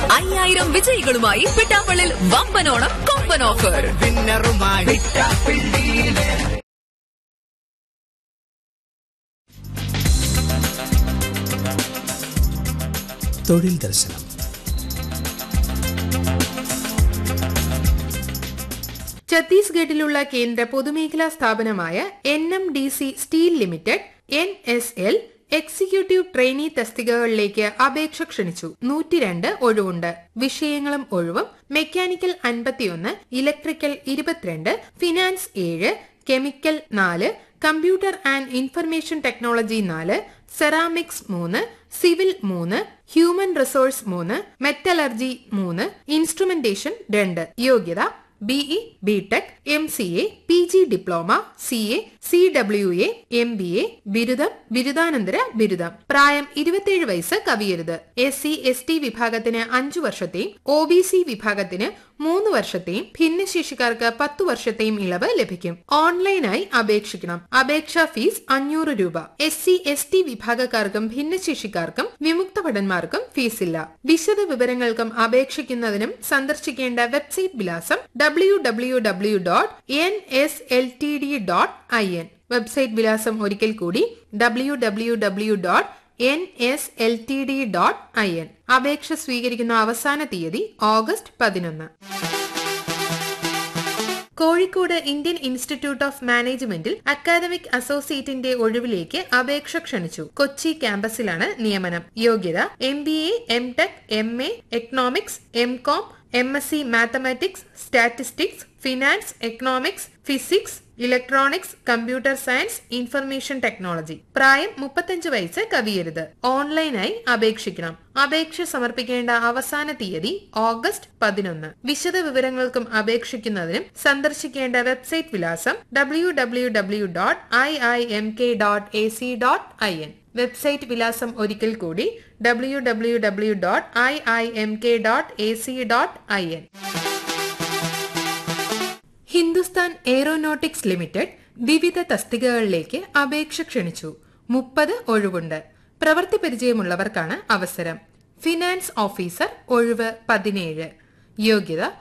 അയ്യായിരം വിജയികളുമായി പിട്ടാപ്പള്ളിൽ വമ്പനോണം കൊമ്പൻ ഓഫർ വിന്നറുമായി തൊഴിൽ ദർശനം ഛത്തീസ്ഗഡിലുള്ള കേന്ദ്ര പൊതുമേഖലാ സ്ഥാപനമായ N M D C steel limited N S L executive trainee തസ്തികകളിലേക്ക് അപേക്ഷ ക്ഷണിച്ചു നൂറ്റിരണ്ട് ഒഴിവുണ്ട് വിഷയങ്ങളും ഒഴിവും മെക്കാനിക്കൽ അൻപത്തിയൊന്ന് ഇലക്ട്രിക്കൽ ഇരുപത്തിരണ്ട് ഫിനാൻസ് ഏഴ് കെമിക്കൽ നാല് കമ്പ്യൂട്ടർ ആൻഡ് ഇൻഫർമേഷൻ ടെക്നോളജി നാല് സെറാമിക്സ് മൂന്ന് സിവിൽ മൂന്ന് ഹ്യൂമൻ റിസോഴ്സ് മൂന്ന് മെറ്റലർജി മൂന്ന് ഇൻസ്ട്രുമെന്റേഷൻ രണ്ട് യോഗ്യത BE BTech M C A P G diploma C A C W A M B A ബിരുദം ബിരുദാനന്തര ബിരുദം പ്രായം ഇരുപത്തിയേഴ് വയസ്സ് കവിയരുത് എസ് സി എസ് ടി വിഭാഗത്തിന് അഞ്ചു വർഷത്തെയും ഒ ബി സി വിഭാഗത്തിന് മൂന്ന് വർഷത്തെയും ഭിന്നശേഷിക്കാർക്ക് പത്തു വർഷത്തെയും ഇളവ് ലഭിക്കും ഓൺലൈനായി അപേക്ഷിക്കണം അപേക്ഷാ ഫീസ് അഞ്ഞൂറ് രൂപ എസ് സി എസ് ടി വിഭാഗക്കാർക്കും ഭിന്നശേഷിക്കാർക്കും വിമുക്ത ഭടന്മാർക്കും ഫീസില്ല വിശദ വിവരങ്ങൾക്കും അപേക്ഷിക്കുന്നതിനും സന്ദർശിക്കേണ്ട വെബ്സൈറ്റ് വിലാസം W W W dot N S L T D dot I N website വിലാസം ഒരിക്കൽ കൂടി W W W dot N S L T D dot I N അപേക്ഷ സ്വീകരിക്കുന്ന അവസാന തീയതി ഓഗസ്റ്റ് പതിനൊന്ന് കോഴിക്കോട് ഇന്ത്യൻ ഇൻസ്റ്റിറ്റ്യൂട്ട് ഓഫ് മാനേജ്മെന്റിൽ അക്കാദമിക് അസോസിയേറ്റിന്റെ ഒഴിവിലേക്ക് അപേക്ഷ ക്ഷണിച്ചു കൊച്ചി ക്യാമ്പസിലാണ് നിയമനം യോഗ്യത M B A M tech M A economics M com M S C mathematics statistics finance economics physics electronics computer science information technology പ്രായം മുപ്പത്തഞ്ച് വയസ്സ് കവിയരുത് ഓൺലൈനായി അപേക്ഷിക്കണം അപേക്ഷ സമർപ്പിക്കേണ്ട അവസാന തീയതി ഓഗസ്റ്റ് പതിനൊന്ന് വിശദ വിവരങ്ങൾക്കും അപേക്ഷിക്കുന്നതിനും സന്ദർശിക്കേണ്ട വെബ്സൈറ്റ് വിലാസം W W W dot I I M K dot A C dot I N website വിലാസം ഒരിക്കൽ കൂടി W W W dot I I M K dot A C dot I N Hindustan aeronautics limited വിവിധ തസ്തികകളിലേക്ക് അപേക്ഷ ക്ഷണിച്ചു മുപ്പത് ഒഴിവുണ്ട് പ്രവൃത്തി പരിചയമുള്ളവർക്കാണ് അവസരം ഫിനാൻസ് ഓഫീസർ ഒഴിവ് പതിനേഴ് യോഗ്യത